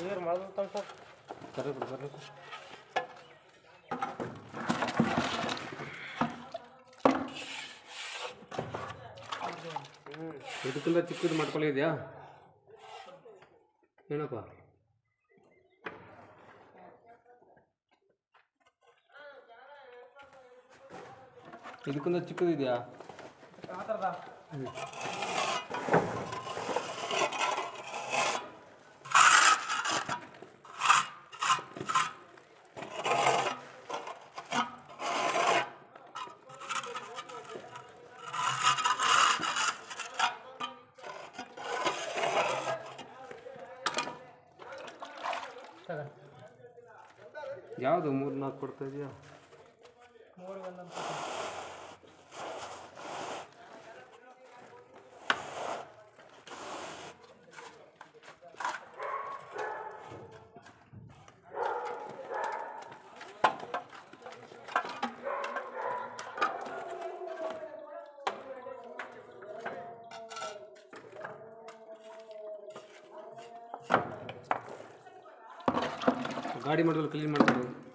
ನೀರು ಮಾಡ್ದಂತಾವ ಸರ್ ಬರ್ರಿ ಬಿಡು ಬರ್ರಿ ಇದಕ್ಕಿಂತ ಚಿಕ್ಕದು ಮಾಡ್ಕೊಳ್ಳಿದ್ಯಾ ಏನಪ್ಪ ಇದಕ್ಕಿಂತ ಚಿಕ್ಕದಿದೆಯಾ ಆ ಥರದ ತಗೋ ಯಾವುದು ಮೂರು ನಾಲ್ಕು ಕೊಡ್ತಾ ಇದೆಯಾ ಮೂರಿಗೆ ಒಂದೊಂದು ಗಾಡಿ ಮಾಡಿದ್ರೆ ಕ್ಲೀನ್ ಮಾಡ್ಬೋದು